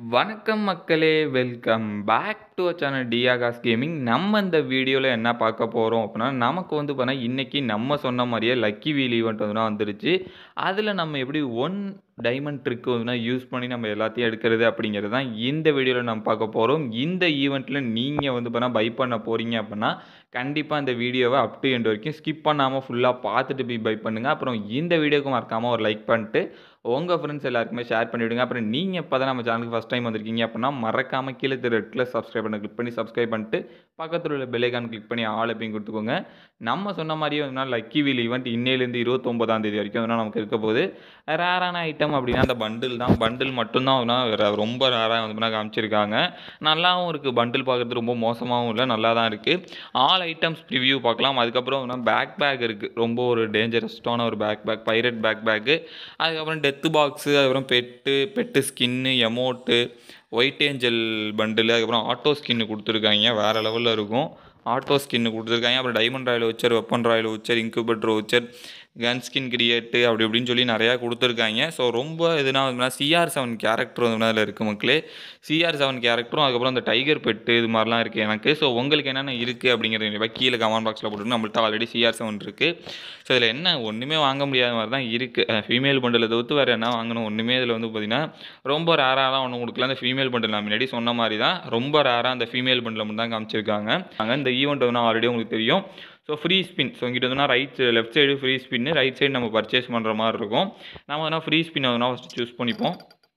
வணக்கம் மக்களே welcome back to channel டியாகாஸ் கேமிங் நம்ம இந்த வீடியோவில் என்ன பார்க்க போகிறோம் அப்படின்னா நமக்கு வந்து பார்த்தா இன்றைக்கி நம்ம சொன்ன மாதிரியே லக்கி வீல் ஈவெண்ட் வந்து வந்துருச்சு அதில் நம்ம எப்படி ஒன் டைமண்ட் ட்ரிக் வந்து யூஸ் பண்ணி நம்ம எல்லாத்தையும் எடுக்கிறது அப்படிங்கிறது தான் இந்த வீடியோவில் நம்ம பார்க்க போகிறோம் இந்த ஈவெண்ட்டில் நீங்கள் வந்து பார்த்தா பை பண்ண போகிறீங்க அப்படின்னா கண்டிப்பாக இந்த வீடியோவை அப் டு எண்ட் வரைக்கும் ஸ்கிப் பண்ணாமல் ஃபுல்லாக பார்த்துட்டு போய் பை பண்ணுங்கள் அப்புறம் இந்த வீடியோக்கு மறக்காமல் ஒரு லைக் பண்ணிட்டு உங்கள் ஃப்ரெண்ட்ஸ் எல்லாருக்குமே ஷேர் பண்ணிவிடுங்க அப்புறம் நீங்கள் இப்போ தான் நம்ம சேனலுக்கு ஃபஸ்ட் டைம் வந்திருக்கீங்க அப்படின்னா மறக்காமல் கீழே ரெட் கலர் சப்ஸ்கிரைப் பண்ண கிளிக் பண்ணி சப்ஸ்கிரைப் பண்ணிட்டு பக்கத்தில் உள்ள பெல்லைக்கான் கிளிக் பண்ணி ஆள் அப்படின்னு கொடுத்துக்கோங்க நம்ம சொன்ன மாதிரியே வந்து லக்கி வீல் ஈவெண்ட் இன்னையிலேருந்து இருபத்தொம்போதாம் தேதி வரைக்கும் வந்து நமக்கு இருக்க போகுது ரேரான ஐட்டம் அப்படின்னா அந்த பண்டில் தான் பண்டில் மட்டும்தான் வந்து ரொம்ப ரேராக வந்து காமிச்சிருக்காங்க நல்லாவும் இருக்குது பண்டில் பார்க்குறது ரொம்ப மோசமாகவும் இல்லை நல்லா தான் இருக்குது ஆல் ஐட்டம்ஸ் ரிவ்யூ பார்க்கலாம் அதுக்கப்புறம் பேக் பேக் இருக்குது ரொம்ப ஒரு டேஞ்சரஸ்டான ஒரு pack pack pirate pack pack அதுக்கப்புறம் டெத்து பாக்ஸு அதுக்கப்புறம் pet pet skin emote white angel bundle அதுக்கப்புறம் ஆட்டோ ஸ்கின்னு கொடுத்துருக்காங்க வேறு லெவலில் இருக்கும் ஆட்டோ ஸ்கின்னு கொடுத்துருக்காங்க அப்புறம் diamond royal voucher weapon royal voucher incubator voucher gun skin create அப்படி இப்படின்னு சொல்லி நிறையா கொடுத்துருக்காங்க ஸோ ரொம்ப எதுனா வந்து சிஆர் செவன் கேரக்டர் வந்து அதில் இருக்குது மக்களே சிஆர் செவன் கேரக்டரும் அதுக்கப்புறம் அந்த டைகர் பெட்டு இது மாதிரிலாம் இருக்குது எனக்கு ஸோ உங்களுக்கு என்னென்ன இருக்குது அப்படிங்கிறது கண்டிப்பாக கீழே கமெண்ட் பாக்ஸில் போட்டு நம்மள்ட்ட ஆல்ரெடி சிஆர் செவன் இருக்குது ஸோ இதில் என்ன ஒன்றுமே வாங்க முடியாத மாதிரி தான் இருக்குது ஃபீமேல் பண்டில் தவிர்த்து வேறு என்ன வாங்கணும் ஒன்றுமே இதில் வந்து பார்த்திங்கன்னா ரொம்ப ரேராலாம் ஒன்றும் கொடுக்கல அந்த ஃபீமேல் பண்டில் நான் முன்னாடி சொன்ன மாதிரி தான் ரொம்ப ரேராக அந்த ஃபீமேல் பண்டில் மட்டும் தான் காமிச்சிருக்காங்க அங்கே இந்த ஈவெண்ட் வந்து ஆல்ரெடி உங்களுக்கு தெரியும் ஸோ ஃப்ரீ ஸ்பின் ஸோ இங்கிட்ட வந்து right left side free spin right side நம்ம பர்ச்சேஸ் பண்ணுற மாதிரி இருக்கும் நம்ம வேணால் ஃப்ரீ ஸ்பின் வந்து ஃபஸ்ட்டு சூஸ் பண்ணிப்போம்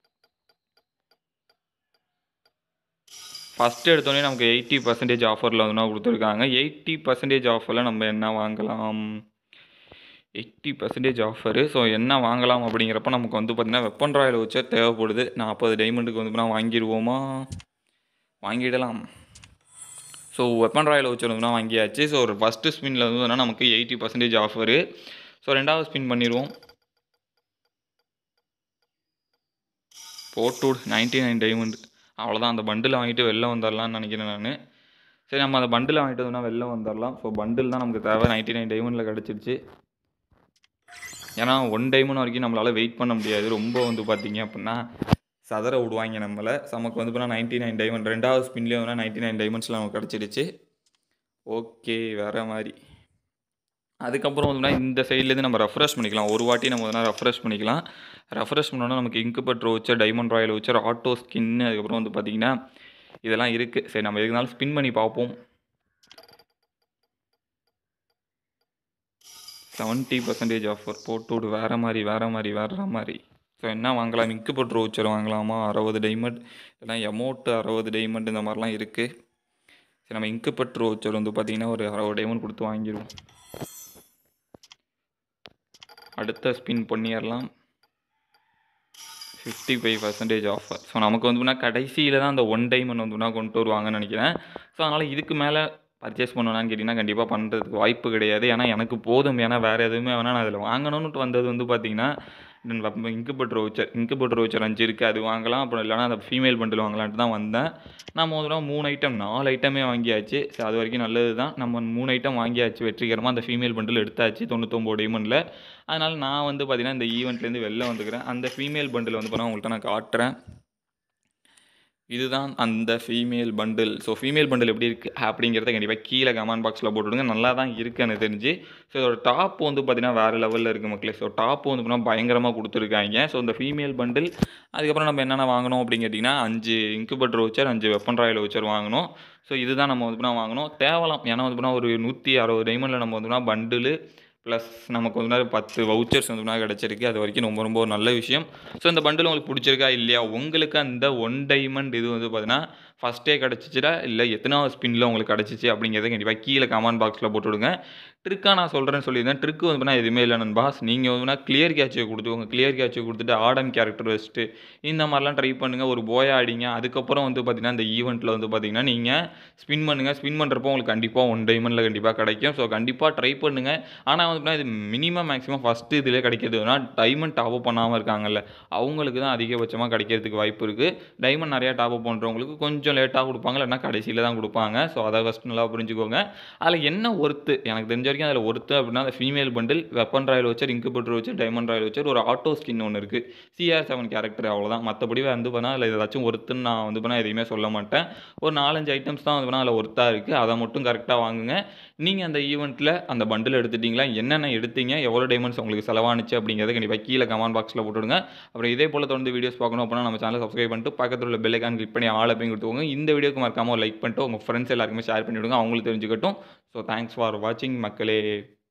ஃபஸ்ட்டு எடுத்தோடனே நமக்கு எயிட்டி பர்சன்டேஜ் ஆஃபரில் வந்து கொடுத்துருக்காங்க எயிட்டி பர்சன்டேஜ் ஆஃபரில் நம்ம என்ன வாங்கலாம் எயிட்டி பர்சன்டேஜ் ஆஃபரு ஸோ என்ன வாங்கலாம் அப்படிங்கிறப்ப நமக்கு வந்து பார்த்திங்கன்னா வெப்பன் ராயல் வச்சா தேவைப்படுது நாற்பது டைமண்டுக்கு வந்து நான் வாங்கிடுவோமா வாங்கிடலாம் ஸோ வெப்பன் ராயல் வச்சுருந்தோம்னா வாங்கியாச்சு ஸோ ஒரு ஃபஸ்ட்டு ஸ்பின்னில் வந்து நமக்கு எயிட்டி பர்சன்டேஜ் ஆஃபரு ஸோ ரெண்டாவது ஸ்பின் பண்ணிடுவோம் போட்டு நைன்ட்டி நைன் டைமண்ட் அவ்வளோதான் அந்த பண்டில் வாங்கிட்டு வெளில வந்துடலாம்னு நினைக்கிறேன் நான் சரி நம்ம அந்த பண்டில் வாங்கிட்டு வந்தோம்னா வெளில வந்துடலாம் ஸோ பண்டில் தான் நமக்கு தேவை நைன்ட்டி நைன் டைமண்டில் கிடச்சிருச்சு ஏன்னா ஒன் டைமண்ட் வரைக்கும் நம்மளால் வெயிட் பண்ண முடியாது ரொம்ப வந்து பார்த்தீங்க அப்படின்னா சதற விடுவாங்க நம்மளை நமக்கு வந்து பார்த்தா நைன்ட்டி நைன் டைமண்ட் ரெண்டாவது ஸ்பின்லேயே வந்து நைன்ட்டி நைன் டைமண்ட்ஸில் நமக்கு கிடச்சிருச்சு ஓகே வேறு மாதிரி அதுக்கப்புறம் வந்து இந்த சைட்லேருந்து நம்ம ரெஃப்ரெஷ் பண்ணிக்கலாம் ஒரு வாட்டி நம்ம வந்து ரெஃப்ரெஷ் பண்ணிக்கலாம் ரெஃப்ரெஷ் பண்ணோன்னா நமக்கு incubator voucher diamond royal voucher auto skin அதுக்கப்புறம் வந்து பார்த்திங்கன்னா இதெல்லாம் இருக்குது சரி நம்ம எதுனாலும் ஸ்பின் பண்ணி பார்ப்போம் செவன்ட்டி பர்சன்டேஜ் ஆஃபர் போட்டு விடு வேறு மாதிரி வேறு மாதிரி வேறு மாதிரி ஸோ என்ன வாங்கலாம் இங்கு போட்டு ரோச்சர் வாங்கலாமா அறுபது டைமண்ட் இல்லைனா எமௌண்ட்டு அறுபது டைமண்ட் இந்த மாதிரிலாம் இருக்குது சரி நம்ம இங்கு பட்டு ரோச்சர் வந்து பார்த்திங்கன்னா ஒரு அறுபது டைமண்ட் கொடுத்து வாங்கிடுவோம் அடுத்த ஸ்பின் பண்ணிடலாம் fifty five percentage offer so நமக்கு வந்து கடைசியில் தான் அந்த ஒன் டைமண்ட் வந்து கொண்டு வருவாங்கன்னு நினைக்கிறேன் ஸோ அதனால் இதுக்கு மேலே பர்ச்சேஸ் பண்ணணும்னு கேட்டிங்கன்னா கண்டிப்பாக பண்ணுறதுக்கு வாய்ப்பு கிடையாது ஏன்னா எனக்கு போதும் ஏன்னா வேறு எதுவுமே வேணால் நான் அதில் வாங்கணும்னு வந்தது வந்து பார்த்திங்கன்னா இன்குபேட்டர் வச்சர் இன்குபேட்டர் வச்சர் அஞ்சு இருக்குது அது வாங்கலாம் அப்புறம் இல்லைனா அந்த ஃபீமேல் பண்டில் வாங்கலான்ட்டு தான் வந்தேன் நான் முதல்ல மூணு ஐட்டம் நாலு ஐட்டமே வாங்கியாச்சு ஸோ அது வரைக்கும் நல்லது தான் நம்ம மூணு ஐட்டம் வாங்கியாச்சு வெற்றிகரமாக அந்த ஃபீமேல் பண்டில் எடுத்தாச்சு தொண்ணூத்தொம்பது டைமண்டில் அதனால் நான் வந்து பார்த்திங்கன்னா இந்த ஈவெண்ட்லேருந்து வெளில வந்துக்கிறேன் அந்த ஃபீமேல் பண்டில் வந்து பண்ணால் உங்கள்கிட்ட நான் காட்டுறேன் இதுதான் அந்த female bundle so female bundle எப்படி இருக்குது அப்படிங்கிறத கண்டிப்பாக கீழே கமெண்ட் பாக்ஸில் போட்டுவிடுங்க நல்லா தான் இருக்குது எனக்கு தெரிஞ்சு ஸோ இதோட டாப் வந்து பார்த்திங்கன்னா வேறு லெவலில் இருக்குது மக்களே ஸோ டாப் வந்து பார்த்தீங்கன்னா பயங்கரமாக கொடுத்துருக்காங்க ஸோ இந்த ஃபீமேல் பண்டில் அதுக்கப்புறம் நம்ம என்னென்ன வாங்கணும் அப்படின்னு கேட்டிங்கன்னா அஞ்சு இன்குபேட்டர் வச்சர் அஞ்சு வெப்பன் ராயல் வச்சர் வாங்கணும் ஸோ இதுதான் நம்ம வந்து பார்த்தீங்கன்னா வாங்கணும் தேவலாம் ஏன்னா வந்து பார்த்தீங்கன்னா ஒரு நூற்றி அறுபது டைமண்டில் நம்ம வந்து பார்த்தீங்கன்னா பண்டில் ப்ளஸ் நமக்கு வந்து பத்து வவுச்சர்ஸ் வந்து கிடச்சிருக்கு அது வரைக்கும் ரொம்ப ரொம்ப ஒரு நல்ல விஷயம் ஸோ இந்த பண்டில் உங்களுக்கு பிடிச்சிருக்கா இல்லையா உங்களுக்கு அந்த ஒன் டைமண்ட் இது வந்து பார்த்தீங்கன்னா ஃபஸ்ட்டே கிடச்சிச்சா இல்லை எத்தனாவது ஸ்பின்னில் உங்களுக்கு கிடச்சிச்சு அப்படிங்கிறத கண்டிப்பாக கீழே கமெண்ட் பாக்ஸில் போட்டு விடுங்க ட்ரிக்காக நான் சொல்கிறேன்னு சொல்லியிருந்தேன் ட்ரிக்கு வந்து பார்த்தீங்கன்னா எதுவுமே இல்லை நண்பாஸ் நீங்கள் வந்து கிளியர் கேட்சை கொடுத்துக்கோங்க கிளியர் கேட்சை கொடுத்துட்டு ஆடம் கேரக்டர் வச்சுட்டு இந்த மாதிரிலாம் ட்ரை பண்ணுங்கள் ஒரு போயா ஆடிங்க அதுக்கப்புறம் வந்து பார்த்திங்கன்னா இந்த ஈவெண்ட்டில் வந்து பார்த்திங்கன்னா நீங்கள் ஸ்பின் பண்ணுங்கள் ஸ்பின் பண்ணுறப்போ உங்களுக்கு கண்டிப்பாக ஒன் டைமண்டில் கண்டிப்பாக கிடைக்கும் ஸோ கண்டிப்பாக ட்ரை பண்ணுங்கள் ஆனால் வந்து இது மினிமம் மேக்ஸிமம் ஃபஸ்ட்டு இதில் கிடைக்கிறதுனா டைமண்ட் டாப் அப் பண்ணாமல் இருக்காங்கல்ல அவங்களுக்கு தான் அதிகபட்சமாக கிடைக்கிறதுக்கு வாய்ப்பு இருக்குது டைமண்ட் நிறையா டாப் அப் பண்ணுறவங்களுக்கு கொஞ்சம் கொஞ்சம் லேட்டாக கொடுப்பாங்க இல்லைன்னா கடைசியில் தான் கொடுப்பாங்க ஸோ அதை ஃபஸ்ட் நல்லா புரிஞ்சுக்கோங்க அதில் என்ன ஒர்த்து எனக்கு தெரிஞ்ச வரைக்கும் அதில் ஒர்த்து அப்படின்னா அந்த female bundle weapon royal voucher incubator voucher diamond royal voucher ஒரு ஆட்டோ ஸ்கின் ஒன்று இருக்குது சிஆர் செவன் கேரக்டர் அவ்வளோதான் மற்றபடி வந்து பண்ணால் அதில் ஏதாச்சும் ஒர்த்துன்னு நான் வந்து பண்ணால் எதையுமே சொல்ல மாட்டேன் ஒரு நாலஞ்சு ஐட்டம்ஸ் தான் வந்து பண்ணால் அதில் ஒர்த்தாக இருக்குது அதை மட்டும் கரெக்டாக வாங்குங்க நீங்கள் அந்த ஈவெண்ட்டில் அந்த பண்டில் எடுத்துட்டிங்களா என்னென்ன எடுத்தீங்க எவ்வளோ டைமண்ட்ஸ் உங்களுக்கு செலவானுச்சு அப்படிங்கிறத கண்டிப்பாக கீழே கமெண்ட் பாக்ஸில் போட்டுவிடுங்க அப்புறம் இதே போல் தொடர்ந்து வீடியோஸ் பார்க்கணும் அப்படின்னா நம்ம சேனலை சப்ஸ்கிரைப் பண்ணிட்டு பக்கத்தில் உள்ள பெல் ஐக்கான் கிளிக் பண்ணி ஆல் அப்படின்னு கொடுத்துக்கோங்க இந்த வீடியோக்கு மறக்காமல் லைக் பண்ணிட்டு உங்கள் ஃப்ரெண்ட்ஸ் எல்லாருக்குமே ஷேர் பண்ணிவிடுங்க அவங்களுக்கு தெரிஞ்சுக்கட்டும் ஸோ தேங்க்ஸ் ஃபார் வாட்சிங் மக்களே